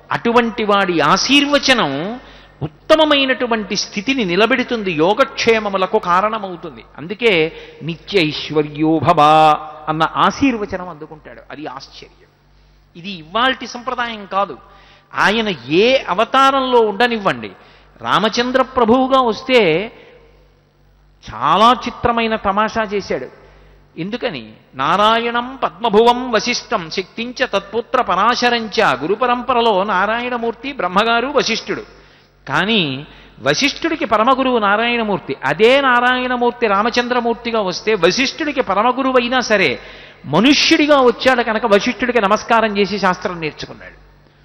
అటువంటి వాడి ఆశీర్వచనం ఉత్తమమైనటువంటి స్థితిని నిలబెడుతుంది యోగక్షేమములకు కారణమవుతుంది అందుకే నిత్య ఐశ్వర్యోభవ అన్న ఆశీర్వచనం అందుకుంటాడు అది ఆశ్చర్యం ఇది ఇవాల్టి సంప్రదాయం కాదు ఆయన ఏ అవతారంలో ఉండనివ్వండి రామచంద్ర ప్రభువుగా వస్తే చాలా చిత్రమైన తమాషా చేశాడు ఎందుకని నారాయణం పద్మభువం వశిష్టం శక్తించ తత్పుత్ర పరాశరంచ గురు పరంపరలో నారాయణమూర్తి బ్రహ్మగారు వశిష్ఠుడు కానీ వశిష్ఠుడికి పరమగురువు నారాయణమూర్తి అదే నారాయణమూర్తి రామచంద్రమూర్తిగా వస్తే వశిష్ఠుడికి పరమగురువు అయినా సరే మనుష్యుడిగా వచ్చాడు కనుక వశిష్ఠుడికి నమస్కారం చేసి శాస్త్రం నేర్చుకున్నాడు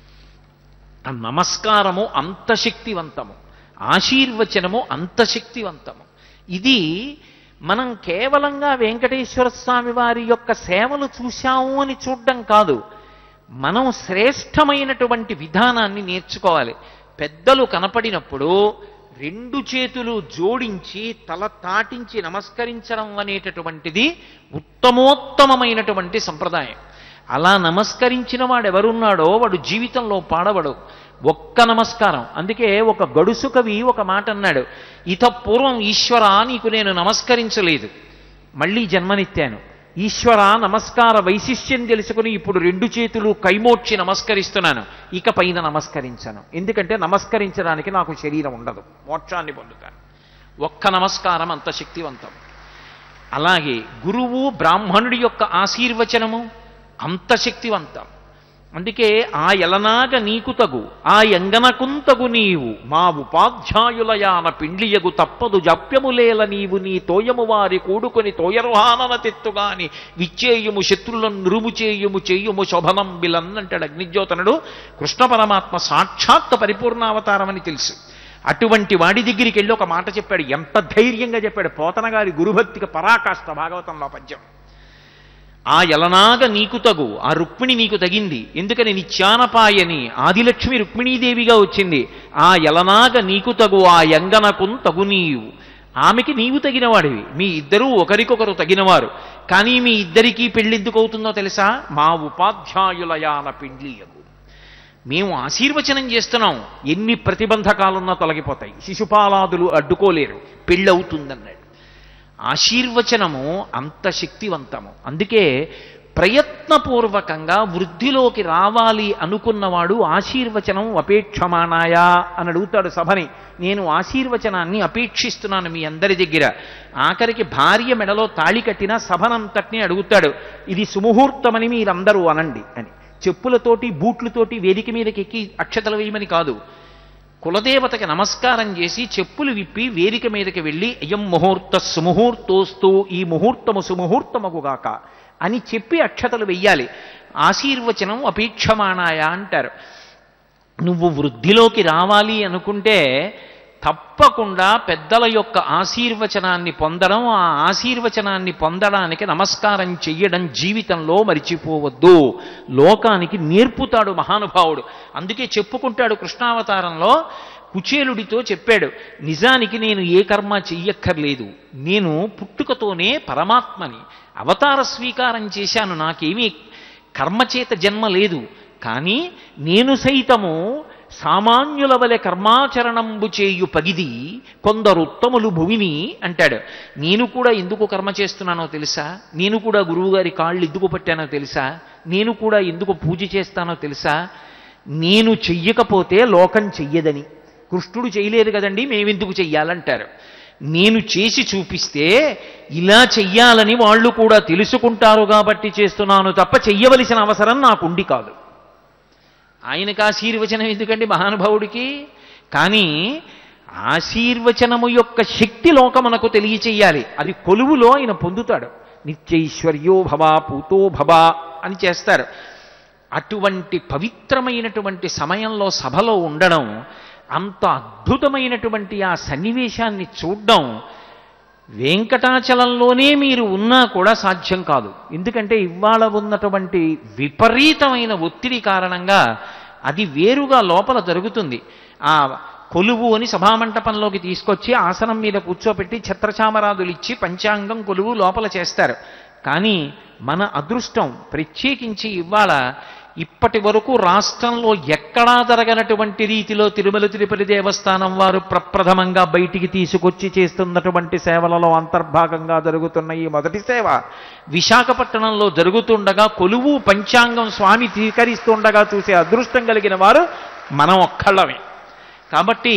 ఆ నమస్కారము అంత శక్తివంతము ఆశీర్వచనము అంత శక్తివంతము ఇది మనం కేవలంగా వెంకటేశ్వర స్వామి వారి యొక్క సేవలు చూశాము అని చూడడం కాదు మనం శ్రేష్టమైనటువంటి విధానాన్ని నేర్చుకోవాలి పెద్దలు కనపడినప్పుడు రెండు చేతులు జోడించి తల తాటించి నమస్కరించడం అనేటటువంటిది ఉత్తమోత్తమమైనటువంటి సంప్రదాయం అలా నమస్కరించిన వాడు ఎవరున్నాడో వాడు జీవితంలో పాడవడు ఒక్క నమస్కారం అందుకే ఒక గడుసు కవి ఒక మాట అన్నాడు ఇత పూర్వం ఈశ్వర నీకు నేను నమస్కరించలేదు మళ్ళీ జన్మనిత్తాను ఈశ్వర నమస్కార వైశిష్ట్యం తెలుసుకుని ఇప్పుడు రెండు చేతులు కైమోడ్చి నమస్కరిస్తున్నాను ఇక పైన నమస్కరించను ఎందుకంటే నమస్కరించడానికి నాకు శరీరం ఉండదు మోక్షాన్ని పొందుతాను ఒక్క నమస్కారం అంత శక్తివంతం అలాగే గురువు బ్రాహ్మణుడి యొక్క ఆశీర్వచనము అంత శక్తివంతం అందుకే ఆ ఎలనాగ నీకు తగు ఆ ఎంగనకుంతగు నీవు మా ఉపాధ్యాయులయాన పిండ్లియగు తప్పదు జప్యములేల నీవు నీ తోయము వారి కూడుకొని తోయరుహానన తెత్తుగాని విచ్చేయుము శత్రులను నురుము చేయుము చేయుము శోభనం బిలన్ అంటాడు అగ్నిజ్యోతనుడు కృష్ణ పరమాత్మ సాక్షాత్ పరిపూర్ణావతారమని తెలుసు అటువంటి వాడి దగ్గరికి వెళ్ళి ఒక మాట చెప్పాడు ఎంత ధైర్యంగా చెప్పాడు పోతన గారి గురుభక్తికి పరాకాష్ట భాగవతంలో పద్యం ఆ ఎలనాగ నీకు తగు ఆ రుక్మిణి నీకు తగింది ఎందుకని నిత్యానపాయని ఆదిలక్ష్మి రుక్మిణీదేవిగా వచ్చింది ఆ ఎలనాగ నీకు తగు ఆ యంగనకున్ తగు నీవు ఆమెకి నీవు తగినవాడివి మీ ఇద్దరూ ఒకరికొకరు తగినవారు కానీ మీ ఇద్దరికీ పెళ్ళెందుకు అవుతుందో తెలుసా మా ఉపాధ్యాయులయాన పిండ్లియగు మేము ఆశీర్వచనం చేస్తున్నాం ఎన్ని ప్రతిబంధకాలున్నా తొలగిపోతాయి శిశుపాలాదులు అడ్డుకోలేరు పెళ్ళవుతుందన్నాడు ఆశీర్వచనము అంత శక్తివంతము అందుకే ప్రయత్నపూర్వకంగా వృద్ధిలోకి రావాలి అనుకున్నవాడు ఆశీర్వచనం అపేక్షమానాయా అని అడుగుతాడు సభని నేను ఆశీర్వచనాన్ని అపేక్షిస్తున్నాను మీ అందరి దగ్గర ఆఖరికి భార్య మెడలో తాళి కట్టిన సభనంతటిని అడుగుతాడు ఇది సుముహూర్తమని మీరందరూ అనండి అని చెప్పులతోటి బూట్లతోటి వేదిక మీదకి ఎక్కి అక్షతలు వేయమని కాదు కులదేవతకి నమస్కారం చేసి చెప్పులు విప్పి వేదిక మీదకి వెళ్ళి అయం ముహూర్త సుముహూర్తోస్తూ ఈ ముహూర్తము సుముహూర్తమగుగాక అని చెప్పి అక్షతలు వెయ్యాలి ఆశీర్వచనం అపేక్షమాణాయ అంటారు నువ్వు వృద్ధిలోకి రావాలి అనుకుంటే తప్పకుండా పెద్దల యొక్క ఆశీర్వచనాన్ని పొందడం ఆ ఆశీర్వచనాన్ని పొందడానికి నమస్కారం చెయ్యడం జీవితంలో మరిచిపోవద్దు లోకానికి నేర్పుతాడు మహానుభావుడు అందుకే చెప్పుకుంటాడు కృష్ణావతారంలో కుచేలుడితో చెప్పాడు నిజానికి నేను ఏ కర్మ చెయ్యక్కర్లేదు నేను పుట్టుకతోనే పరమాత్మని అవతార స్వీకారం చేశాను నాకేమీ కర్మచేత జన్మ లేదు కానీ నేను సైతము సామాన్యుల వలె కర్మాచరణంబు చేయు పగిది కొందరు ఉత్తములు భువిని అంటాడు నేను కూడా ఎందుకు కర్మ చేస్తున్నానో తెలుసా నేను కూడా గురువుగారి కాళ్ళు ఎందుకు పట్టానో తెలుసా నేను కూడా ఎందుకు పూజ చేస్తానో తెలుసా నేను చెయ్యకపోతే లోకం చెయ్యదని కృష్ణుడు చేయలేదు కదండి మేమెందుకు చెయ్యాలంటారు నేను చేసి చూపిస్తే ఇలా చెయ్యాలని వాళ్ళు కూడా తెలుసుకుంటారు కాబట్టి చేస్తున్నాను తప్ప చెయ్యవలసిన అవసరం నాకుండి కాదు ఆయనకు ఆశీర్వచనం ఎందుకండి మహానుభావుడికి కానీ ఆశీర్వచనము యొక్క శక్తి లోకమునకు తెలియచేయాలి అది కొలువులో ఆయన పొందుతాడు నిత్యైశ్వర్యో భవ పూతో భవ అని చేస్తారు అటువంటి పవిత్రమైనటువంటి సమయంలో సభలో ఉండడం అంత అద్భుతమైనటువంటి ఆ సన్నివేశాన్ని చూడడం వెంకటాచలంలోనే మీరు ఉన్నా కూడా సాధ్యం కాదు ఎందుకంటే ఇవాళ ఉన్నటువంటి విపరీతమైన ఒత్తిడి కారణంగా అది వేరుగా లోపల జరుగుతుంది ఆ కొలువు అని సభామంటపంలోకి తీసుకొచ్చి ఆసనం మీద కూర్చోపెట్టి ఛత్రచామరాదులు ఇచ్చి పంచాంగం కొలువు లోపల చేస్తారు కానీ మన అదృష్టం ప్రత్యేకించి ఇవాళ ఇప్పటి వరకు రాష్ట్రంలో ఎక్కడా జరగనటువంటి రీతిలో తిరుమల తిరుపతి దేవస్థానం వారు ప్రప్రథమంగా బయటికి తీసుకొచ్చి చేస్తున్నటువంటి సేవలలో అంతర్భాగంగా జరుగుతున్న ఈ మొదటి సేవ విశాఖపట్నంలో జరుగుతుండగా కొలువు పంచాంగం స్వామి స్వీకరిస్తుండగా చూసే అదృష్టం కలిగిన వారు మనం ఒక్కళ్ళమే కాబట్టి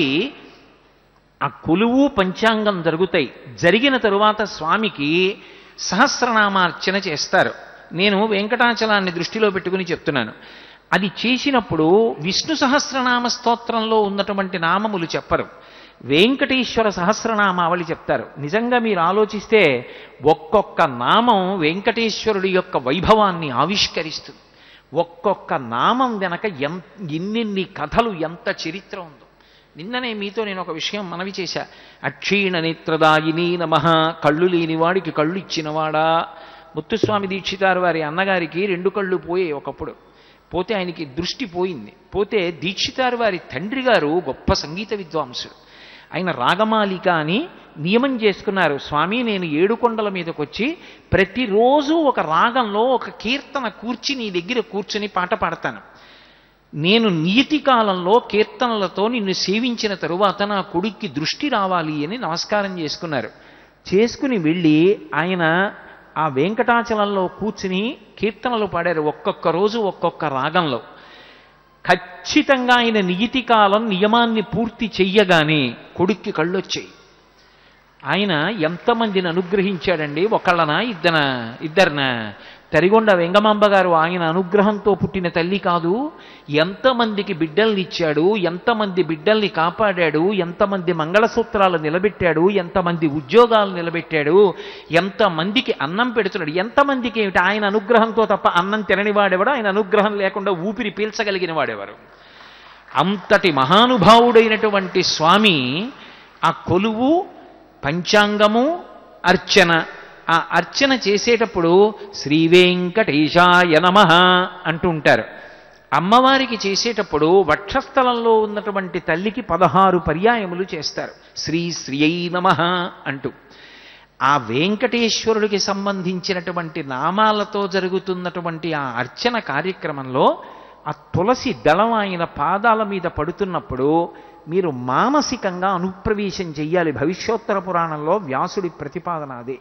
ఆ కొలువు పంచాంగం జరుగుతాయి జరిగిన తరువాత స్వామికి సహస్రనామార్చన చేస్తారు నేను వెంకటాచలాన్ని దృష్టిలో పెట్టుకుని చెప్తున్నాను అది చేసినప్పుడు విష్ణు సహస్రనామ స్తోత్రంలో ఉన్నటువంటి నామములు చెప్పరు వెంకటేశ్వర సహస్రనామావళి చెప్తారు నిజంగా మీరు ఆలోచిస్తే ఒక్కొక్క నామం వెంకటేశ్వరుడి యొక్క వైభవాన్ని ఆవిష్కరిస్తుంది ఒక్కొక్క నామం వెనక ఎన్ ఎన్నెన్ని కథలు ఎంత చరిత్ర ఉందో నిన్ననే మీతో నేను ఒక విషయం మనవి చేశా అక్షీణ నేత్రదాయిని నమ కళ్ళు లేనివాడికి కళ్ళు ఇచ్చినవాడా ముత్తుస్వామి దీక్షితారు వారి అన్నగారికి రెండు కళ్ళు పోయాయి ఒకప్పుడు పోతే ఆయనకి దృష్టి పోయింది పోతే దీక్షితారు వారి తండ్రి గారు గొప్ప సంగీత విద్వాంసుడు ఆయన రాగమాలిక అని నియమం చేసుకున్నారు స్వామి నేను ఏడు కొండల మీదకి వచ్చి ప్రతిరోజు ఒక రాగంలో ఒక కీర్తన కూర్చి నీ దగ్గర కూర్చుని పాట పాడతాను నేను నీతి కాలంలో కీర్తనలతో నిన్ను సేవించిన తరువాత నా కొడుక్కి దృష్టి రావాలి అని నమస్కారం చేసుకున్నారు చేసుకుని వెళ్ళి ఆయన ఆ వెంకటాచలంలో కూర్చుని కీర్తనలు పాడారు ఒక్కొక్క రోజు ఒక్కొక్క రాగంలో ఖచ్చితంగా ఆయన నియతి కాలం నియమాన్ని పూర్తి చెయ్యగానే కొడుక్కి కళ్ళొచ్చాయి ఆయన ఎంతమందిని అనుగ్రహించాడండి ఒకళ్ళనా ఇద్దన ఇద్దరిన తరిగొండ వెంగమాంబ గారు ఆయన అనుగ్రహంతో పుట్టిన తల్లి కాదు ఎంతమందికి బిడ్డల్ని ఇచ్చాడు ఎంతమంది బిడ్డల్ని కాపాడాడు ఎంతమంది మంగళసూత్రాలు నిలబెట్టాడు ఎంతమంది ఉద్యోగాలు నిలబెట్టాడు ఎంతమందికి అన్నం పెడుతున్నాడు ఎంతమందికి ఏమిటి ఆయన అనుగ్రహంతో తప్ప అన్నం తినని వాడెవడు ఆయన అనుగ్రహం లేకుండా ఊపిరి పీల్చగలిగిన వాడెవరు అంతటి మహానుభావుడైనటువంటి స్వామి ఆ కొలువు పంచాంగము అర్చన ఆ అర్చన చేసేటప్పుడు శ్రీ వెంకటేశాయ నమ అంటూ ఉంటారు అమ్మవారికి చేసేటప్పుడు వక్షస్థలంలో ఉన్నటువంటి తల్లికి పదహారు పర్యాయములు చేస్తారు శ్రీ శ్రీయై నమ అంటూ ఆ వెంకటేశ్వరుడికి సంబంధించినటువంటి నామాలతో జరుగుతున్నటువంటి ఆ అర్చన కార్యక్రమంలో ఆ తులసి దళం ఆయన పాదాల మీద పడుతున్నప్పుడు మీరు మానసికంగా అనుప్రవేశం చెయ్యాలి భవిష్యోత్తర పురాణంలో వ్యాసుడి ప్రతిపాదన అదే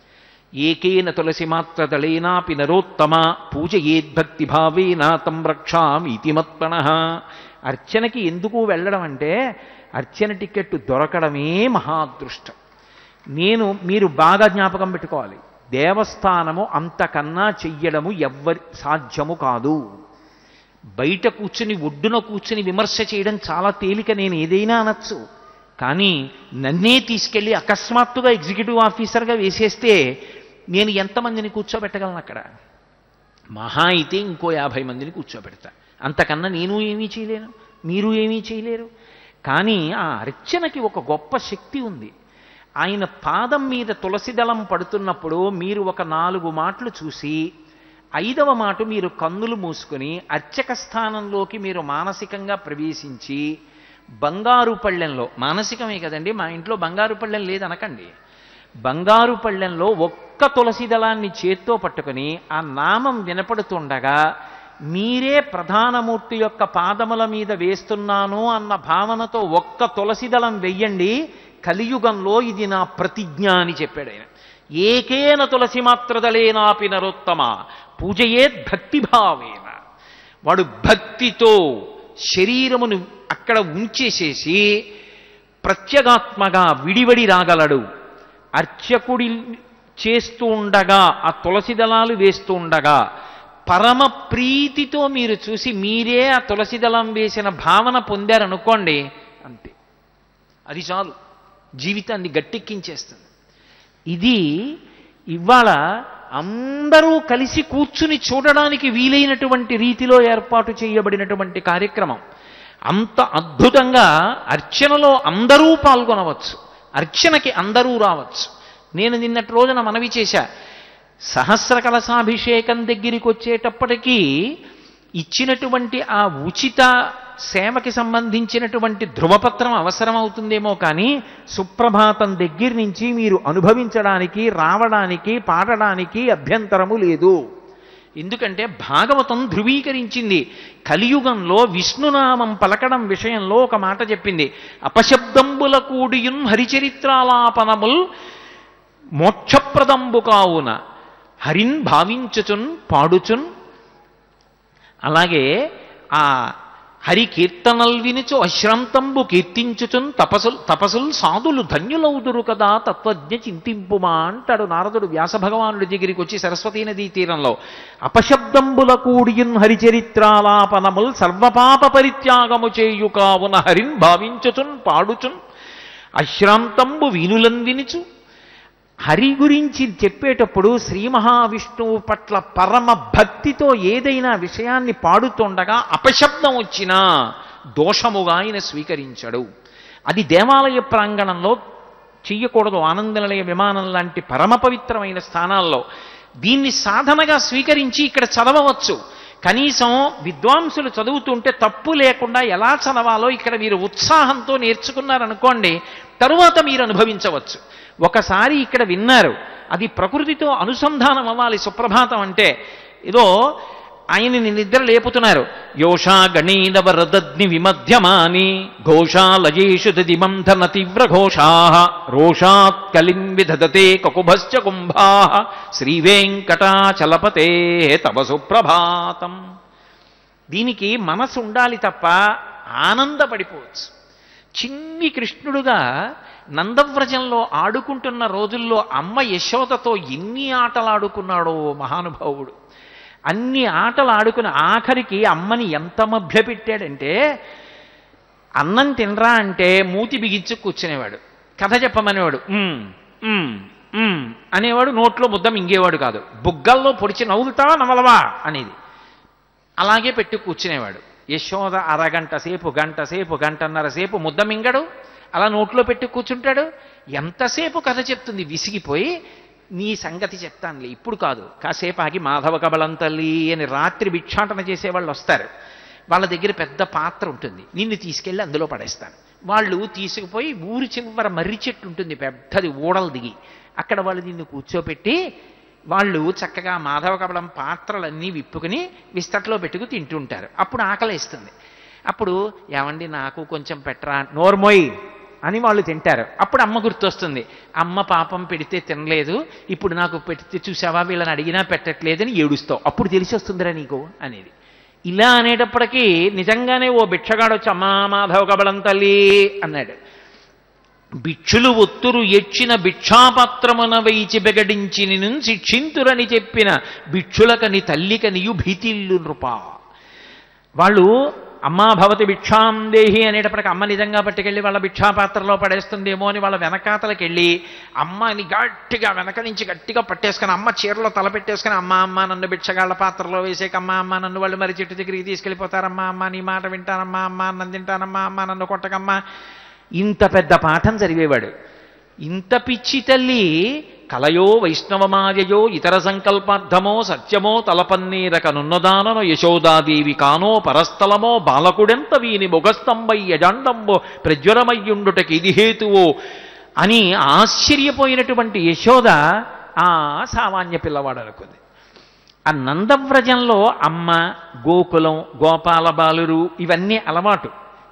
ఏకేన తులసి మాత్ర దళేనాపి నరోత్తమ పూజయేద్భక్తి భావేన తం రక్షామీతి మత్పణ అర్చనకి ఎందుకు వెళ్ళడం అంటే అర్చన టికెట్ దొరకడమే మహాదృష్టం నేను మీరు బాగా జ్ఞాపకం పెట్టుకోవాలి దేవస్థానము అంతకన్నా చెయ్యడము ఎవ్వరి సాధ్యము కాదు బయట కూర్చుని ఒడ్డున కూర్చుని విమర్శ చేయడం చాలా తేలిక నేను ఏదైనా అనొచ్చు కానీ నన్నే తీసుకెళ్ళి అకస్మాత్తుగా ఎగ్జిక్యూటివ్ ఆఫీసర్గా వేసేస్తే నేను ఎంతమందిని కూర్చోబెట్టగలను అక్కడ మహా అయితే ఇంకో యాభై మందిని కూర్చోబెడతా అంతకన్నా నేను ఏమీ చేయలేను మీరు ఏమీ చేయలేరు కానీ ఆ అర్చనకి ఒక గొప్ప శక్తి ఉంది ఆయన పాదం మీద తులసి దళం పడుతున్నప్పుడు మీరు ఒక నాలుగు మాటలు చూసి ఐదవ మాట మీరు కన్నులు మూసుకొని అర్చక స్థానంలోకి మీరు మానసికంగా ప్రవేశించి బంగారు పళ్ళెంలో మానసికమే కదండి మా ఇంట్లో బంగారు పళ్ళెం లేదనకండి బంగారు పళ్ళెంలో ఒక్క తులసి దళాన్ని చేత్తో పట్టుకొని ఆ నామం వినపడుతుండగా మీరే ప్రధానమూర్తి యొక్క పాదముల మీద వేస్తున్నాను అన్న భావనతో ఒక్క తులసి దళం వెయ్యండి కలియుగంలో ఇది నా ప్రతిజ్ఞ అని చెప్పాడు ఆయన ఏకేన తులసి మాత్రదలేనాపి నరోత్తమ పూజయే భక్తిభావేన వాడు భక్తితో శరీరమును అక్కడ ఉంచేసేసి ప్రత్యేగాత్మగా విడివడి రాగలడు అర్చకుడి చేస్తూ ఉండగా ఆ తులసి దళాలు వేస్తూ ఉండగా పరమ ప్రీతితో మీరు చూసి మీరే ఆ తులసి దళం వేసిన భావన పొందారనుకోండి అంతే అది చాలు జీవితాన్ని గట్టెక్కించేస్తుంది ఇది ఇవాళ అందరూ కలిసి కూర్చుని చూడడానికి వీలైనటువంటి రీతిలో ఏర్పాటు చేయబడినటువంటి కార్యక్రమం అంత అద్భుతంగా అర్చనలో అందరూ పాల్గొనవచ్చు అర్చనకి అందరూ రావచ్చు నేను నిన్నటి రోజున మనవి చేశా సహస్ర కలశాభిషేకం దగ్గరికి వచ్చేటప్పటికీ ఇచ్చినటువంటి ఆ ఉచిత సేవకి సంబంధించినటువంటి ధృవపత్రం అవసరమవుతుందేమో కానీ సుప్రభాతం దగ్గర నుంచి మీరు అనుభవించడానికి రావడానికి పాడడానికి అభ్యంతరము లేదు ఎందుకంటే భాగవతం ధృవీకరించింది కలియుగంలో విష్ణునామం పలకడం విషయంలో ఒక మాట చెప్పింది అపశబ్దంబుల కూడియున్ హరిచరిత్రాలాపనముల్ మోక్షప్రదంబు కావున హరిన్ భావించుచున్ పాడుచున్ అలాగే ఆ హరి కీర్తనల్ వినుచు అశ్రాంతంబు కీర్తించుచున్ తపసుల్ తపసుల్ సాధులు ధన్యులవుదురు కదా తత్వజ్ఞ చింతింపుమా అంటాడు నారదుడు వ్యాస భగవానుడి దగ్గరికి వచ్చి సరస్వతీ నదీ తీరంలో అపశబ్దంబుల కూడియున్ హరిచరిత్రాలాపనముల్ సర్వపాప పరిత్యాగము చేయు కావున హరిన్ భావించుచున్ పాడుచున్ అశ్రాంతంబు వీనులన్ వినుచు హరి గురించి చెప్పేటప్పుడు శ్రీ మహావిష్ణువు పట్ల పరమ భక్తితో ఏదైనా విషయాన్ని పాడుతుండగా అపశబ్దం వచ్చినా దోషముగా ఆయన స్వీకరించడు అది దేవాలయ ప్రాంగణంలో చెయ్యకూడదు ఆనందనిలయ విమానం లాంటి పరమ పవిత్రమైన స్థానాల్లో దీన్ని సాధనగా స్వీకరించి ఇక్కడ చదవవచ్చు కనీసం విద్వాంసులు చదువుతుంటే తప్పు లేకుండా ఎలా చదవాలో ఇక్కడ మీరు ఉత్సాహంతో నేర్చుకున్నారనుకోండి తరువాత మీరు అనుభవించవచ్చు ఒకసారి ఇక్కడ విన్నారు అది ప్రకృతితో అనుసంధానం అవ్వాలి సుప్రభాతం అంటే ఏదో ఆయనని నిద్ర లేపుతున్నారు యోషా గణీనవరదగ్ని విమధ్యమాని ఘోషాలయేషు దిమంధన తీవ్ర ఘోషా రోషాత్ కలిం విధదతే కకుభశ్చ కుంభా శ్రీవేంకటాచలపతే తవ సుప్రభాతం దీనికి మనసు ఉండాలి తప్ప ఆనందపడిపోవచ్చు చిన్ని కృష్ణుడుగా నందవ్రజంలో ఆడుకుంటున్న రోజుల్లో అమ్మ యశోదతో ఎన్ని ఆటలు ఆడుకున్నాడో మహానుభావుడు అన్ని ఆటలు ఆడుకుని ఆఖరికి అమ్మని ఎంత మభ్యపెట్టాడంటే అన్నం తినరా అంటే మూతి బిగించు కూర్చునేవాడు కథ చెప్పమనేవాడు "ఉమ్, ఉమ్, ఉమ్" అనేవాడు నోట్లో ముద్ద మింగేవాడు కాదు బుగ్గల్లో పొడిచి నవ్వులుతావా నవలవా అనేది అలాగే పెట్టి కూర్చునేవాడు యశోద అరగంట సేపు గంట సేపు గంటన్నర సేపు ముద్ద మింగడు అలా నోట్లో పెట్టి కూర్చుంటాడు ఎంతసేపు కథ చెప్తుంది విసిగిపోయి నీ సంగతి చెప్తానులే ఇప్పుడు కాదు కాసేపు ఆగి మాధవ కబలం తల్లి అని రాత్రి భిక్షాటన చేసేవాళ్ళు వస్తారు వాళ్ళ దగ్గర పెద్ద పాత్ర ఉంటుంది నిన్ను తీసుకెళ్ళి అందులో పడేస్తాను వాళ్ళు తీసుకుపోయి ఊరి చివర మర్రి చెట్టు ఉంటుంది పెద్దది ఊడలు దిగి అక్కడ వాళ్ళు నిన్ను కూర్చోపెట్టి వాళ్ళు చక్కగా మాధవ కబలం పాత్రలన్నీ విప్పుకుని విస్తట్లో పెట్టుకు తింటుంటారు అప్పుడు ఆకలేస్తుంది అప్పుడు ఏమండి నాకు కొంచెం పెట్టరా నోర్మోయ్ అని వాళ్ళు తింటారు అప్పుడు అమ్మ గుర్తొస్తుంది అమ్మ పాపం పెడితే తినలేదు ఇప్పుడు నాకు పెడితే చూసావా వీళ్ళని అడిగినా పెట్టట్లేదని ఏడుస్తావు అప్పుడు తెలిసి వస్తుందిరా నీకు అనేది ఇలా అనేటప్పటికీ నిజంగానే ఓ భిక్షగాడు వచ్చి అమ్మా మాధవ కబలం తల్లి అన్నాడు భిక్షులు ఒత్తురు ఎచ్చిన భిక్షాపత్రమున వైచి బెగడించి నిన్ను శిక్షింతురని చెప్పిన భిక్షులకని తల్లికనియు భీతిల్లు నృపా వాళ్ళు అమ్మా భవతి భిక్షాం దేహి అనేటప్పటికి అమ్మ నిజంగా పట్టుకెళ్ళి వాళ్ళ భిక్షాపాత్రలో పడేస్తుందేమో అని వాళ్ళ వెనకాతలకి వెళ్ళి అమ్మని గట్టిగా వెనక నుంచి గట్టిగా పట్టేసుకుని అమ్మ చీరలో తల పెట్టేసుకుని అమ్మ అమ్మ నన్ను భిక్షగాళ్ళ పాత్రలో వేసేక అమ్మ అమ్మ నన్ను వాళ్ళు మరి చెట్టు దగ్గరికి తీసుకెళ్ళిపోతారమ్మా అమ్మ నీ మాట వింటానమ్మా అమ్మ అన్నం తింటానమ్మా అమ్మ నన్ను కొట్టకమ్మా ఇంత పెద్ద పాఠం చదివేవాడు ఇంత పిచ్చి తల్లి కలయో వైష్ణవమాయయో ఇతర సంకల్పార్థమో సత్యమో తలపన్నీరకనున్నదానను యశోదాదేవి కానో పరస్థలమో బాలకుడెంత వీని ముఖస్తంభై యజాండంబో ప్రజ్వరమయ్యుండుటకి ఇది హేతువో అని ఆశ్చర్యపోయినటువంటి యశోద ఆ సామాన్య పిల్లవాడు అనుకుంది ఆ నందవ్రజంలో అమ్మ గోకులం గోపాల బాలురు ఇవన్నీ అలవాటు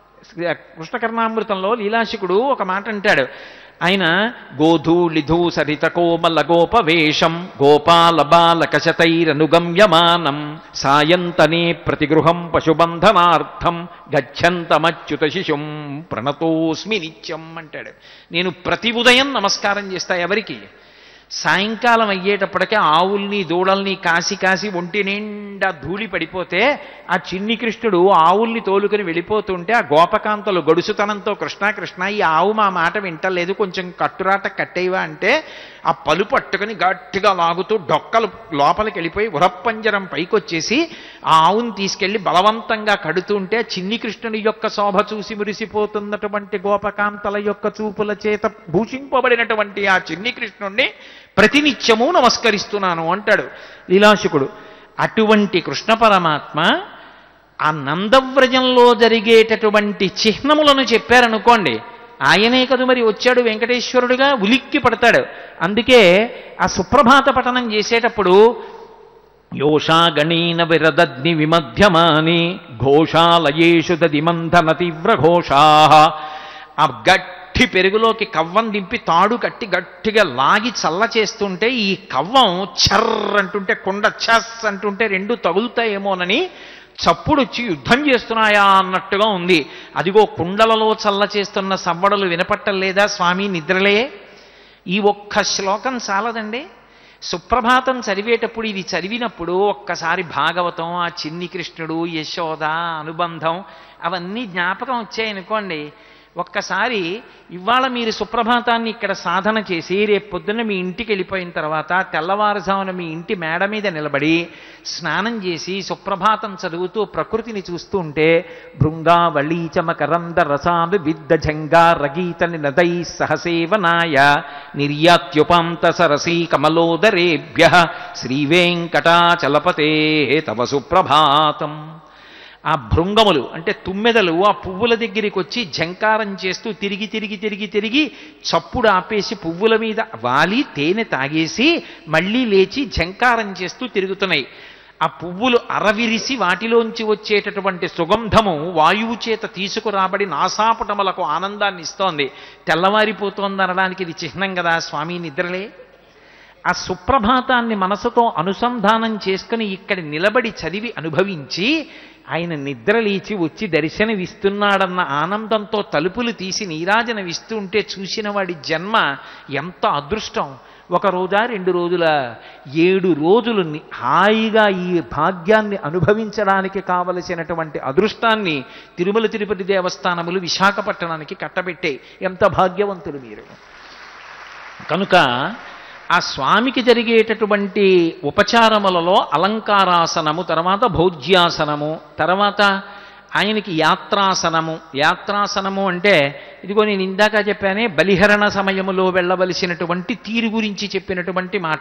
కృష్ణకర్ణామృతంలో లీలాశికుడు ఒక మాట అంటాడు ఆయన గోధూళిధూ సరిత కోమల గోపవేషం గోపాల బాలక శతైరనుగమ్యమానం సాయంతనే ప్రతిగృహం పశుబంధనార్థం గచ్చంతమచ్యుత శిశుం ప్రణతోస్మి నిత్యం అంటాడు నేను ప్రతి ఉదయం నమస్కారం చేస్తా ఎవరికి సాయంకాలం అయ్యేటప్పటికే ఆవుల్ని దూడల్ని కాసి కాసి ఒంటి నిండా ధూళి పడిపోతే ఆ చిన్ని కృష్ణుడు ఆవుల్ని తోలుకుని వెళ్ళిపోతుంటే ఆ గోపకాంతలు గడుసుతనంతో కృష్ణ కృష్ణ ఈ ఆవు మా మాట వింటలేదు కొంచెం కట్టురాట కట్టేవా అంటే ఆ పలు పట్టుకుని గట్టిగా లాగుతూ డొక్కలు లోపలికి వెళ్ళిపోయి ఉరప్పంజరం పైకొచ్చేసి ఆ ఆవుని తీసుకెళ్లి బలవంతంగా కడుతుంటే చిన్ని కృష్ణుని యొక్క శోభ చూసి మురిసిపోతున్నటువంటి గోపకాంతల యొక్క చూపుల చేత భూషింపబడినటువంటి ఆ చిన్ని కృష్ణుణ్ణి ప్రతినిత్యము నమస్కరిస్తున్నాను అంటాడు లీలాశుకుడు అటువంటి కృష్ణ పరమాత్మ ఆ నందవ్రజంలో జరిగేటటువంటి చిహ్నములను చెప్పారనుకోండి ఆయనే కదు మరి వచ్చాడు వెంకటేశ్వరుడుగా ఉలిక్కి పడతాడు అందుకే ఆ సుప్రభాత పఠనం చేసేటప్పుడు యోషాగణీన విరదగ్ని విమధ్యమాని ఘోషాలయేషు దదిమంధన తీవ్రఘోషా ఆ గట్టి పెరుగులోకి కవ్వం దింపి తాడు కట్టి గట్టిగా లాగి చల్ల చేస్తుంటే ఈ కవ్వం చర్ర అంటుంటే కొండ చస్ అంటుంటే రెండు తగులుతాయేమోనని చప్పుడొచ్చి యుద్ధం చేస్తున్నాయా అన్నట్టుగా ఉంది అదిగో కుండలలో చల్ల చేస్తున్న సవ్వడలు వినపట్టలేదా స్వామి నిద్రలే ఈ ఒక్క శ్లోకం చాలదండి సుప్రభాతం చదివేటప్పుడు ఇది చదివినప్పుడు ఒక్కసారి భాగవతం ఆ చిన్ని కృష్ణుడు యశోద అనుబంధం అవన్నీ జ్ఞాపకం వచ్చాయనుకోండి ఒక్కసారి ఇవాళ మీరు సుప్రభాతాన్ని ఇక్కడ సాధన చేసి రేపు పొద్దున్న మీ ఇంటికి వెళ్ళిపోయిన తర్వాత తెల్లవారుజామున మీ ఇంటి మేడ మీద నిలబడి స్నానం చేసి సుప్రభాతం చదువుతూ ప్రకృతిని చూస్తూ ఉంటే భృంగావళీచమకరంద రసాలు విద్ద జంగా రగీత నినదై సహసేవనాయ నిర్యాత్యుపాంత సరసీ కమలోదరేభ్య శ్రీవేంకటాచలపతే తవ సుప్రభాతం ఆ భృంగములు అంటే తుమ్మెదలు ఆ పువ్వుల దగ్గరికి వచ్చి జంకారం చేస్తూ తిరిగి తిరిగి తిరిగి తిరిగి చప్పుడు ఆపేసి పువ్వుల మీద వాలి తేనె తాగేసి మళ్ళీ లేచి జంకారం చేస్తూ తిరుగుతున్నాయి ఆ పువ్వులు అరవిరిసి వాటిలోంచి వచ్చేటటువంటి సుగంధము వాయువు చేత తీసుకురాబడి నాసాపటములకు ఆనందాన్ని ఇస్తోంది తెల్లవారిపోతోంది అనడానికి ఇది చిహ్నం కదా స్వామి నిద్రలే ఆ సుప్రభాతాన్ని మనసుతో అనుసంధానం చేసుకుని ఇక్కడ నిలబడి చదివి అనుభవించి ఆయన నిద్రలేచి వచ్చి దర్శనమిస్తున్నాడన్న ఆనందంతో తలుపులు తీసి నీరాజనమిస్తుంటే చూసిన వాడి జన్మ ఎంత అదృష్టం ఒక రోజా రెండు రోజుల ఏడు రోజులు ని- హాయిగా ఈ భాగ్యాన్ని అనుభవించడానికి కావలసినటువంటి అదృష్టాన్ని తిరుమల తిరుపతి దేవస్థానములు విశాఖపట్టణానికి కట్టబెట్టాయి ఎంత భాగ్యవంతులు మీరు కనుక ఆ స్వామికి జరిగేటటువంటి ఉపచారములలో అలంకారాసనము తర్వాత భోజ్యాసనము తర్వాత ఆయనకి యాత్రాసనము యాత్రాసనము అంటే ఇదిగో నేను ఇందాక చెప్పానే బలిహరణ సమయములో వెళ్ళవలసినటువంటి తీరు గురించి చెప్పినటువంటి మాట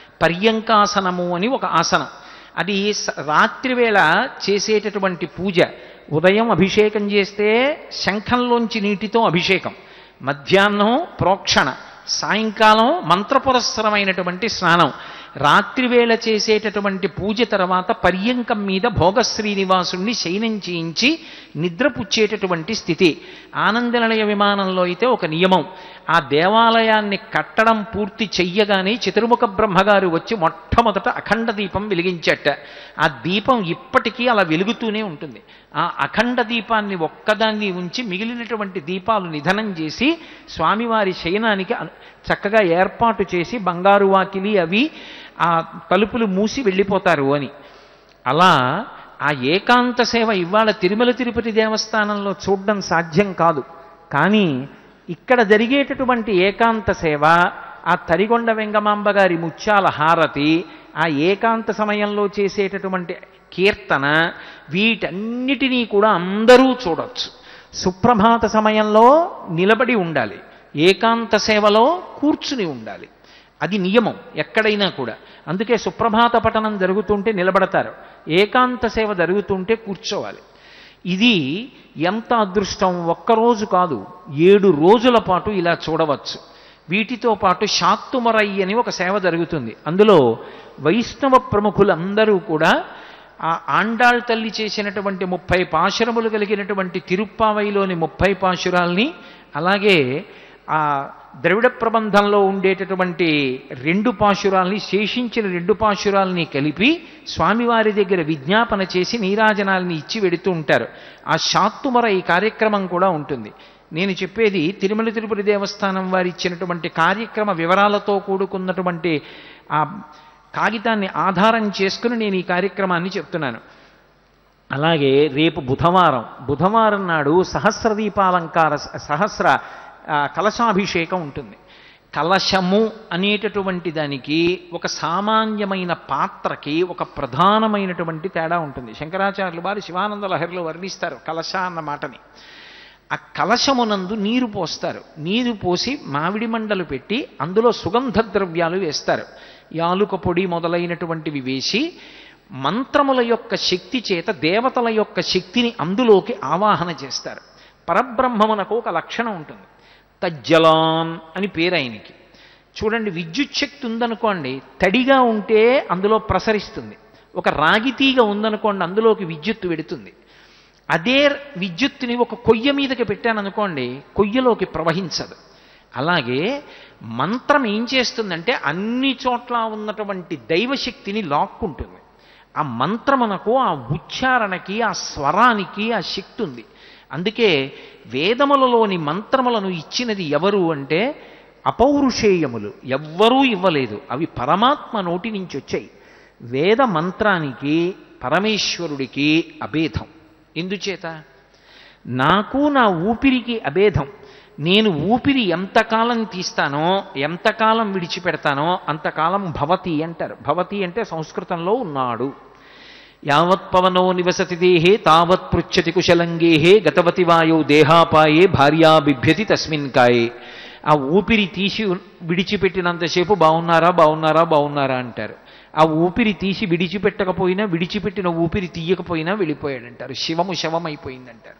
పర్యంకాసనము అని ఒక ఆసనం అది స- రాత్రివేళ చేసేటటువంటి పూజ ఉదయం అభిషేకం చేస్తే శంఖంలోంచి నీటితో అభిషేకం మధ్యాహ్నం ప్రోక్షణ సాయంకాలం మంత్రపురస్సరమైనటువంటి స్నానం రాత్రివేళ చేసేటటువంటి పూజ తర్వాత పర్యంకం మీద భోగ శ్రీనివాసుణ్ణి శయనం చేయించి నిద్రపుచ్చేటటువంటి స్థితి ఆనందనిలయ విమానంలో అయితే ఒక నియమం ఆ దేవాలయాన్ని కట్టడం పూర్తి చెయ్యగానే చతుర్ముఖ బ్రహ్మగారు వచ్చి మొట్టమొదట అఖండ దీపం వెలిగించట ఆ దీపం ఇప్పటికీ అలా వెలుగుతూనే ఉంటుంది ఆ అఖండ దీపాన్ని ఒక్కదాన్ని ఉంచి మిగిలినటువంటి దీపాలు నిధనం చేసి స్వామివారి శయనానికి అను- చక్కగా ఏర్పాటు చేసి బంగారు వాకిలి అవి ఆ తలుపులు మూసి వెళ్ళిపోతారు అని అలా ఆ ఏకాంత సేవ ఇవాళ తిరుమల తిరుపతి దేవస్థానంలో చూడడం సాధ్యం కాదు కానీ ఇక్కడ జరిగేటటువంటి ఏకాంత సేవ ఆ తరిగొండ వెంగమాంబ గారి ముత్యాల హారతి ఆ ఏకాంత సమయంలో చేసేటటువంటి కీర్తన వీటన్నిటినీ కూడా అందరూ చూడొచ్చు సుప్రభాత సమయంలో నిలబడి ఉండాలి ఏకాంత సేవలో కూర్చుని ఉండాలి అది నియమం ఎక్కడైనా కూడా అందుకే సుప్రభాత పఠనం జరుగుతుంటే నిలబడతారు ఏకాంత సేవ జరుగుతుంటే కూర్చోవాలి ఇది ఎంత అదృష్టం ఒక్కరోజు కాదు ఏడు రోజుల పాటు ఇలా చూడవచ్చు వీటితో పాటు శాక్తుమరై అని ఒక సేవ జరుగుతుంది అందులో వైష్ణవ ప్రముఖులందరూ కూడా ఆ ఆండాళ్ తల్లి చేసినటువంటి ముప్పై పాశురములు కలిగినటువంటి తిరుప్పావైలోని ముప్పై పాశురాల్ని అలాగే ఆ ద్రవిడ ప్రబంధంలో ఉండేటటువంటి రెండు పాశురాల్ని శేషించిన రెండు పాశురాల్ని కలిపి స్వామివారి దగ్గర విజ్ఞాపన చేసి నీరాజనాల్ని ఇచ్చి వెడుతూ ఉంటారు ఆ శాక్తుమర ఈ కార్యక్రమం కూడా ఉంటుంది నేను చెప్పేది తిరుమల తిరుపతి దేవస్థానం వారు ఇచ్చినటువంటి కార్యక్రమ వివరాలతో కూడుకున్నటువంటి ఆ కాగితాన్ని ఆధారం చేసుకుని నేను ఈ కార్యక్రమాన్ని చెప్తున్నాను అలాగే రేపు బుధవారం బుధవారం నాడు సహస్ర దీపాలంకార సహస్ర ఆ, కలశాభిషేకం ఉంటుంది కలశము అనేటటువంటి దానికి ఒక సామాన్యమైన పాత్రకి ఒక ప్రధానమైనటువంటి తేడా ఉంటుంది శంకరాచార్యులు వారు శివానంద లహరిలో వర్ణిస్తారు కలశ అన్న మాటని ఆ కలశమునందు నీరు పోస్తారు నీరు పోసి మామిడి మండలు పెట్టి అందులో సుగంధ ద్రవ్యాలు వేస్తారు యాలుక పొడి మొదలైనటువంటివి వేసి మంత్రముల యొక్క శక్తి చేత దేవతల యొక్క శక్తిని అందులోకి ఆవాహన చేస్తారు పరబ్రహ్మమునకు ఒక లక్షణం ఉంటుంది తజ్జలాన్ అని పేరు ఆయనకి చూడండి విద్యుత్ శక్తి ఉందనుకోండి తడిగా ఉంటే అందులో ప్రసరిస్తుంది ఒక రాగి తీగ ఉందనుకోండి అందులోకి విద్యుత్తు వెడుతుంది అదే విద్యుత్తుని ఒక కొయ్య మీదకి పెట్టాననుకోండి కొయ్యలోకి ప్రవహించదు అలాగే మంత్రం ఏం చేస్తుందంటే అన్ని చోట్ల ఉన్నటువంటి దైవశక్తిని లాక్కుంటుంది ఆ మంత్రమునకు ఆ ఉచ్చారణకి ఆ స్వరానికి ఆ శక్తి ఉంది అందుకే వేదములలోని మంత్రములను ఇచ్చినది ఎవరు అంటే అపౌరుషేయములు ఎవ్వరూ ఇవ్వలేదు అవి పరమాత్మ నోటి నుంచి వచ్చాయి వేద మంత్రానికి పరమేశ్వరుడికి అభేదం ఎందుచేత నాకు నా ఊపిరికి అభేదం నేను ఊపిరి ఎంతకాలం తీస్తానో ఎంతకాలం విడిచిపెడతానో అంతకాలం భవతి అంటారు భవతి అంటే సంస్కృతంలో ఉన్నాడు యావత్ పవనో నివసతి దేహే తావత్ పృచ్చతి కుశలంగేహే గతవతి వాయో దేహాపాయే భార్యా బిభ్యతి తస్మిన్ కాయే ఆ ఊపిరి తీసి విడిచిపెట్టినంతసేపు బాగున్నారా బాగున్నారా బాగున్నారా అంటారు ఆ ఊపిరి తీసి విడిచిపెట్టకపోయినా విడిచిపెట్టిన ఊపిరి తీయకపోయినా వెళ్ళిపోయాడంటారు శివము శవమైపోయిందంటారు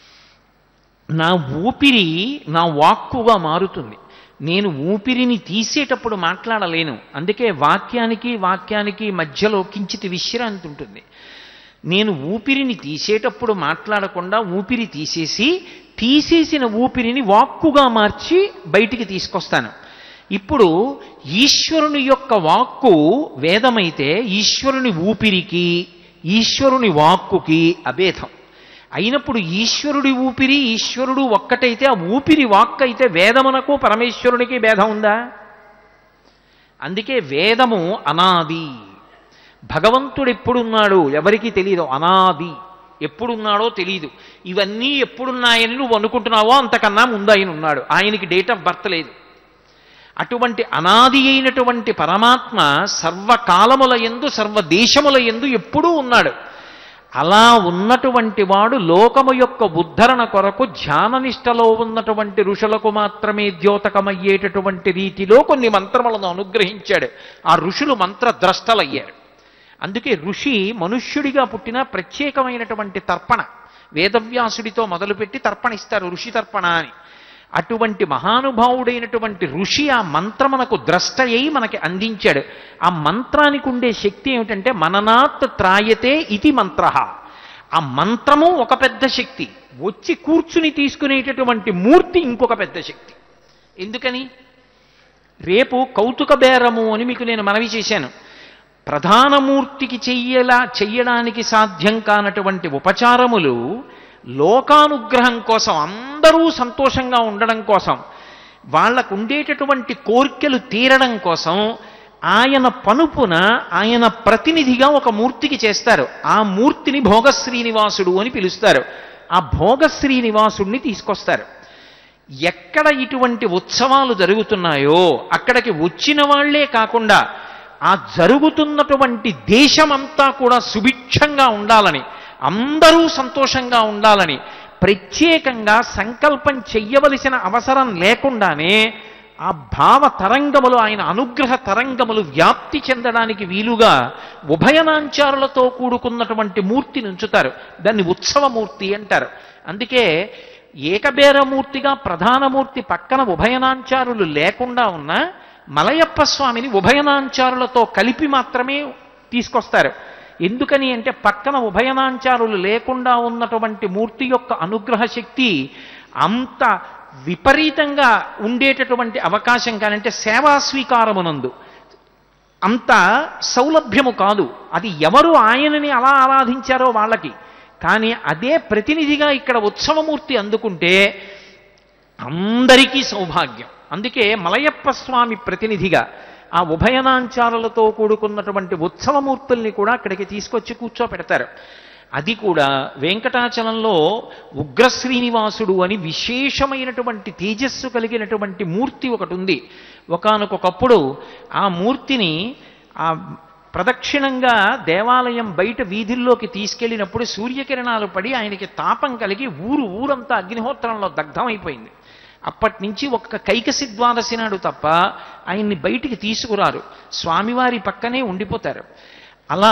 నా ఊపిరి నా వాక్కుగా మారుతుంది నేను ఊపిరిని తీసేటప్పుడు మాట్లాడలేను అందుకే వాక్యానికి వాక్యానికి మధ్యలో కించితి విశ్రాంతి ఉంటుంది నేను ఊపిరిని తీసేటప్పుడు మాట్లాడకుండా ఊపిరి తీసేసి తీసేసిన ఊపిరిని వాక్కుగా మార్చి బయటికి తీసుకొస్తాను ఇప్పుడు ఈశ్వరుని యొక్క వాక్కు వేదమైతే ఈశ్వరుని ఊపిరికి ఈశ్వరుని వాక్కుకి అభేదం అయినప్పుడు ఈశ్వరుడి ఊపిరి ఈశ్వరుడు ఒక్కటైతే ఆ ఊపిరి వాక్ అయితే వేదమునకు పరమేశ్వరునికి భేదం ఉందా అందుకే వేదము అనాది భగవంతుడు ఎప్పుడున్నాడు ఎవరికి తెలియదు అనాది ఎప్పుడున్నాడో తెలియదు ఇవన్నీ ఎప్పుడున్నాయని నువ్వు అనుకుంటున్నావో అంతకన్నా ముందు ఆయన ఉన్నాడు ఆయనకి డేట్ ఆఫ్ బర్త్ లేదు అటువంటి అనాది అయినటువంటి పరమాత్మ సర్వకాలముల ఎందు సర్వదేశముల ఎందు ఎప్పుడూ ఉన్నాడు అలా ఉన్నటువంటి వాడు లోకము యొక్క ఉద్ధరణ కొరకు ధ్యాననిష్టలో ఉన్నటువంటి ఋషులకు మాత్రమే ద్యోతకమయ్యేటటువంటి రీతిలో కొన్ని మంత్రములను అనుగ్రహించాడు ఆ ఋషులు మంత్రద్రష్టలయ్యారు అందుకే ఋషి మనుష్యుడిగా పుట్టిన ప్రత్యేకమైనటువంటి తర్పణ వేదవ్యాసుడితో మొదలుపెట్టి తర్పణ ఇస్తారు ఋషి తర్పణ అని అటువంటి మహానుభావుడైనటువంటి ఋషి ఆ మంత్రమునకు ద్రష్ట అయి మనకి అందించాడు ఆ మంత్రానికి ఉండే శక్తి ఏమిటంటే మననాత్ త్రాయతే ఇది మంత్ర ఆ మంత్రము ఒక పెద్ద శక్తి వచ్చి కూర్చుని తీసుకునేటటువంటి మూర్తి ఇంకొక పెద్ద శక్తి ఎందుకని రేపు కౌతుక బేరము అని మీకు నేను మనవి చేశాను ప్రధానమూర్తికి చెయ్యలా చెయ్యడానికి సాధ్యం కానటువంటి ఉపచారములు లోకానుగ్రహం కోసం అందరూ సంతోషంగా ఉండడం కోసం వాళ్ళకు ఉండేటటువంటి కోర్కెలు తీరడం కోసం ఆయన పనుపున ఆయన ప్రతినిధిగా ఒక మూర్తికి చేస్తారు ఆ మూర్తిని భోగ శ్రీనివాసుడు అని పిలుస్తారు ఆ భోగ శ్రీనివాసుడిని తీసుకొస్తారు ఎక్కడ ఇటువంటి ఉత్సవాలు జరుగుతున్నాయో అక్కడికి వచ్చిన వాళ్లే కాకుండా ఆ జరుగుతున్నటువంటి దేశమంతా కూడా సుభిక్షంగా ఉండాలని అందరూ సంతోషంగా ఉండాలని ప్రత్యేకంగా సంకల్పం చెయ్యవలసిన అవసరం లేకుండానే ఆ భావ తరంగములు ఆయన అనుగ్రహ తరంగములు వ్యాప్తి చెందడానికి వీలుగా ఉభయనాంచారులతో కూడుకున్నటువంటి మూర్తిని ఉంచుతారు దాన్ని ఉత్సవమూర్తి అంటారు అందుకే ఏకబేరమూర్తిగా ప్రధానమూర్తి పక్కన ఉభయనాంచారులు లేకుండా ఉన్న మలయప్ప స్వామిని ఉభయనాంచారులతో కలిపి మాత్రమే తీసుకొస్తారు ఎందుకని అంటే పక్కన ఉభయనాంచారులు లేకుండా ఉన్నటువంటి మూర్తి యొక్క అనుగ్రహ శక్తి అంత విపరీతంగా ఉండేటటువంటి అవకాశం కానంటే సేవా స్వీకారమునందు అంత సౌలభ్యము కాదు అది ఎవరు ఆయనని అలా ఆరాధించారో వాళ్ళకి కానీ అదే ప్రతినిధిగా ఇక్కడ ఉత్సవమూర్తి అందుకుంటే అందరికీ సౌభాగ్యం అందుకే మలయప్ప స్వామి ప్రతినిధిగా ఆ ఉభయనాంచారులతో కూడుకున్నటువంటి ఉత్సవమూర్తుల్ని కూడా అక్కడికి తీసుకొచ్చి కూర్చోపెడతారు అది కూడా వెంకటాచలంలో ఉగ్ర శ్రీనివాసుడు అని విశేషమైనటువంటి తేజస్సు కలిగినటువంటి మూర్తి ఒకటి ఉంది ఒకనకొకప్పుడు ఆ మూర్తిని ఆ ప్రదక్షిణంగా దేవాలయం బయట వీధుల్లోకి తీసుకెళ్ళినప్పుడు సూర్యకిరణాలు పడి ఆయనకి తాపం కలిగి ఊరు ఊరంతా అగ్నిహోత్రంలో దగ్ధమైపోయింది అప్పటి నుంచి ఒక్క కైకసి ద్వాదశి నాడు తప్ప ఆయన్ని బయటికి తీసుకురారు స్వామివారి పక్కనే ఉండిపోతారు అలా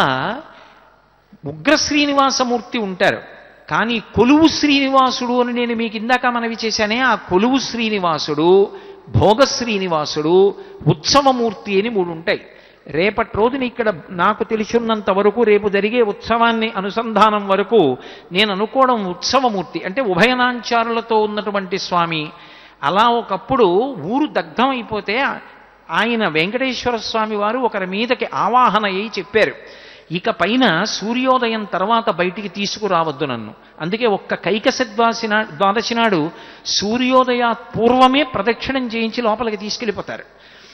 ఉగ్ర శ్రీనివాసమూర్తి ఉంటారు కానీ కొలువు శ్రీనివాసుడు అని నేను మీకు ఇందాక మనవి చేశానే ఆ కొలువు శ్రీనివాసుడు భోగ శ్రీనివాసుడు ఉత్సవమూర్తి అని మూడు ఉంటాయి రేపటి రోజున ఇక్కడ నాకు తెలిసినంత వరకు రేపు జరిగే ఉత్సవాన్ని అనుసంధానం వరకు నేను అనుకోవడం ఉత్సవమూర్తి అంటే ఉభయనాంచారులతో ఉన్నటువంటి స్వామి అలా ఒకప్పుడు ఊరు దగ్ధం అయిపోతే ఆయన వెంకటేశ్వర స్వామి వారు ఒకరి మీదకి ఆవాహన అయి చెప్పారు ఇక పైన సూర్యోదయం తర్వాత బయటికి తీసుకురావద్దు నన్ను అందుకే ఒక్క కైకస ద్వాసి నా ద్వాదశి నాడు సూర్యోదయ పూర్వమే ప్రదక్షిణం చేయించి లోపలికి తీసుకెళ్ళిపోతారు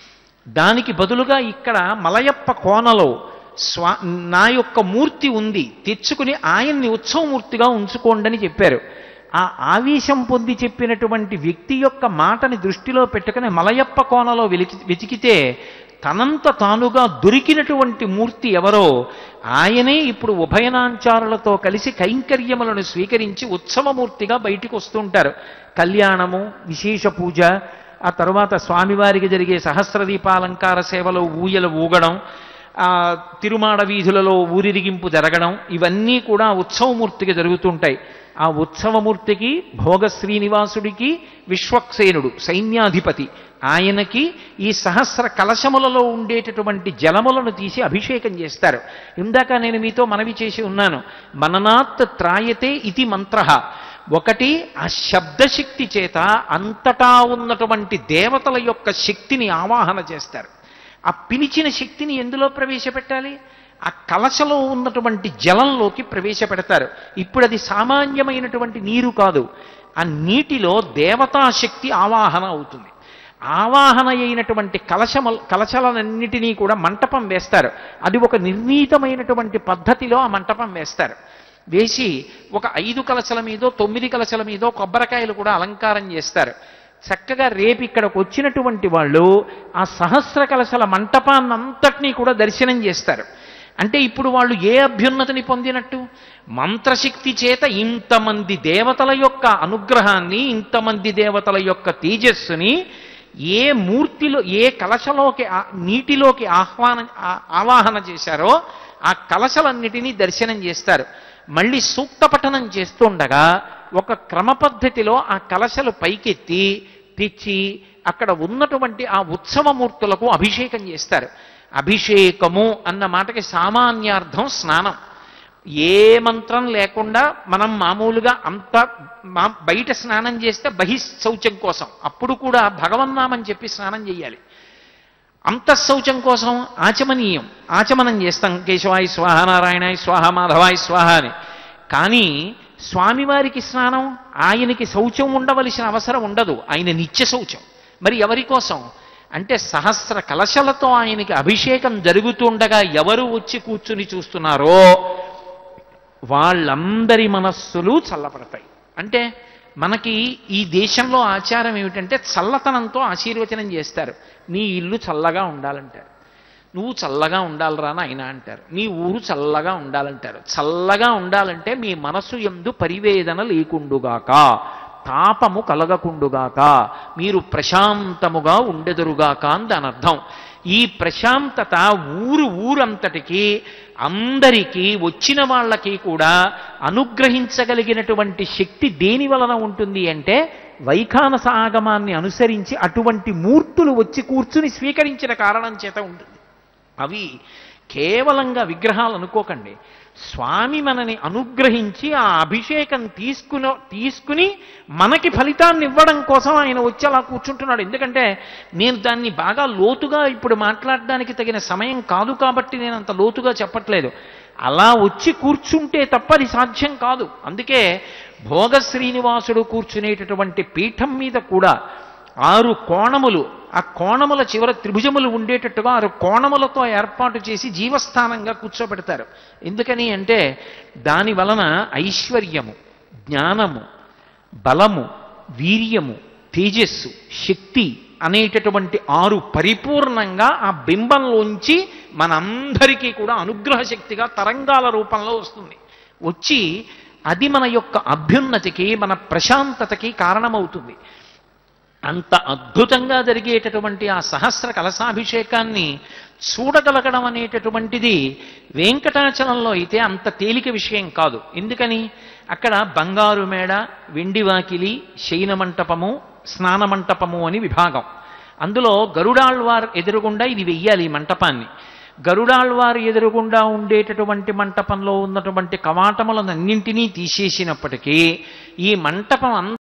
దానికి బదులుగా ఇక్కడ మలయప్ప కోనలో స్వా నా యొక్క మూర్తి ఉంది తెచ్చుకుని ఆయన్ని ఉత్సవమూర్తిగా ఉంచుకోండి అని చెప్పారు ఆ ఆవేశం పొంది చెప్పినటువంటి వ్యక్తి యొక్క మాటని దృష్టిలో పెట్టుకుని మలయప్ప కోనలో వెలికి వెతికితే తనంత తానుగా దొరికినటువంటి మూర్తి ఎవరో ఆయనే ఇప్పుడు ఉభయనాంచారులతో కలిసి కైంకర్యములను స్వీకరించి ఉత్సవమూర్తిగా బయటికి వస్తుంటారు కళ్యాణము విశేష పూజ ఆ తర్వాత స్వామివారికి జరిగే సహస్ర దీపాలంకార సేవలో ఊయల ఊగడం ఆ తిరుమాడ వీధులలో ఊరిరిగింపు జరగడం ఇవన్నీ కూడా ఉత్సవమూర్తికి జరుగుతుంటాయి ఆ ఉత్సవమూర్తికి భోగ శ్రీనివాసుడికి విశ్వక్సేనుడు సైన్యాధిపతి ఆయనకి ఈ సహస్ర కలశములలో ఉండేటటువంటి జలములను తీసి అభిషేకం చేస్తారు ఇందాక నేను మీతో మనవి చేసి ఉన్నాను మననాత్ త్రాయతే ఇది మంత్ర ఒకటి ఆ శబ్దశక్తి చేత అంతటా ఉన్నటువంటి దేవతల యొక్క శక్తిని ఆవాహన చేస్తారు ఆ పిలిచిన శక్తిని ఎందులో ప్రవేశపెట్టాలి ఆ కలశలో ఉన్నటువంటి జలంలోకి ప్రవేశపెడతారు ఇప్పుడు అది సామాన్యమైనటువంటి నీరు కాదు ఆ నీటిలో దేవతాశక్తి ఆవాహన అవుతుంది ఆవాహన అయినటువంటి కలశము కలశలన్నిటినీ కూడా మంటపం వేస్తారు అది ఒక నిర్ణీతమైనటువంటి పద్ధతిలో ఆ మంటపం వేస్తారు వేసి ఒక ఐదు కలశల మీదో తొమ్మిది కలశల మీదో కొబ్బరికాయలు కూడా అలంకారం చేస్తారు చక్కగా రేపు ఇక్కడికి వచ్చినటువంటి వాళ్ళు ఆ సహస్ర కలశల మంటపాన్నంతటినీ కూడా దర్శనం చేస్తారు అంటే ఇప్పుడు వాళ్ళు ఏ అభ్యున్నతిని పొందినట్టు మంత్రశక్తి చేత ఇంతమంది దేవతల యొక్క అనుగ్రహాన్ని ఇంతమంది దేవతల యొక్క తేజస్సుని ఏ మూర్తిలో ఏ కలశలోకి ఆ- నీటిలోకి ఆహ్వానం ఆ- ఆవాహన చేశారో ఆ కలశలన్నిటినీ దర్శనం చేస్తారు మళ్ళీ సూక్త పఠనం చేస్తుండగా ఒక క్రమ పద్ధతిలో ఆ కలశలు పైకెత్తి తెచ్చి అక్కడ ఉన్నటువంటి ఆ ఉత్సవమూర్తులకు అభిషేకం చేస్తారు అభిషేకము అన్న మాటకి సామాన్యార్థం స్నానం ఏ మంత్రం లేకుండా మనం మామూలుగా అంత మా బయట స్నానం చేస్తే బహిశౌచం కోసం అప్పుడు కూడా భగవన్నామని చెప్పి స్నానం చేయాలి అంతఃశౌచం కోసం ఆచమనీయం ఆచమనం చేస్తాం కేశవాయ స్వాహ నారాయణాయ స్వాహ మాధవాయ స్వాహ అని కానీ స్వామివారికి స్నానం ఆయనకి శౌచం ఉండవలసిన అవసరం ఉండదు ఆయన నిత్య శౌచం మరి ఎవరి కోసం అంటే సహస్ర కలశలతో ఆయనకి అభిషేకం జరుగుతుండగా ఎవరు వచ్చి కూర్చుని చూస్తున్నారో వాళ్ళందరి మనస్సులు చల్లపడతాయి అంటే మనకి ఈ దేశంలో ఆచారం ఏమిటంటే చల్లతనంతో ఆశీర్వచనం చేస్తారు నీ ఇల్లు చల్లగా ఉండాలంటారు నువ్వు చల్లగా ఉండాలిరా ఆయన అంటారు నీ ఊరు చల్లగా ఉండాలంటారు చల్లగా ఉండాలంటే మీ మనస్సు ఎందు పరివేదన లేకుండుగాక తాపము కలగకుండుగాక మీరు ప్రశాంతముగా ఉండెదురుగాక అని దాని అర్థం ఈ ప్రశాంతత ఊరు ఊరంతటికి అందరికీ వచ్చిన వాళ్ళకి కూడా అనుగ్రహించగలిగినటువంటి శక్తి దేని వలన ఉంటుంది అంటే వైఖానస ఆగమాన్ని అనుసరించి అటువంటి మూర్తులు వచ్చి కూర్చుని స్వీకరించిన కారణం చేత ఉంటుంది అవి కేవలంగా విగ్రహాలు అనుకోకండి స్వామి మనని అనుగ్రహించి ఆ అభిషేకం తీసుకుని తీసుకుని మనకి ఫలితాన్ని ఇవ్వడం కోసం ఆయన వచ్చి అలా కూర్చుంటున్నాడు ఎందుకంటే నేను దాన్ని బాగా లోతుగా ఇప్పుడు మాట్లాడడానికి తగిన సమయం కాదు కాబట్టి నేను అంత లోతుగా చెప్పట్లేదు అలా వచ్చి కూర్చుంటే తప్ప అది సాధ్యం కాదు అందుకే భోగ శ్రీనివాసుడు కూర్చునేటటువంటి పీఠం మీద కూడా ఆరు కోణములు ఆ కోణముల చివర త్రిభుజములు ఉండేటట్టుగా ఆరు కోణములతో ఏర్పాటు చేసి జీవస్థానంగా కూర్చోబెడతారు ఎందుకని అంటే దాని వలన ఐశ్వర్యము జ్ఞానము బలము వీర్యము తేజస్సు శక్తి అనేటటువంటి ఆరు పరిపూర్ణంగా ఆ బింబంలోంచి మనందరికీ కూడా అనుగ్రహ శక్తిగా తరంగాల రూపంలో వస్తుంది వచ్చి అది మన యొక్క అభ్యున్నతికి మన ప్రశాంతతకి కారణమవుతుంది అంత అద్భుతంగా జరిగేటటువంటి ఆ సహస్ర కలశాభిషేకాన్ని చూడగలగడం అనేటటువంటిది వెంకటాచలంలో అయితే అంత తేలిక విషయం కాదు ఎందుకని అక్కడ బంగారు మేడ వెండి వాకిలి శయన మంటపము స్నాన మంటపము అని విభాగం అందులో గరుడాళ్వార్ ఎదురుగుండా ఇది వెయ్యాలి ఈ మంటపాన్ని గరుడాళ్వారు ఎదురుగుండా ఉండేటటువంటి మంటపంలో ఉన్నటువంటి కవాటములనన్నింటినీ తీసేసినప్పటికీ ఈ మంటపం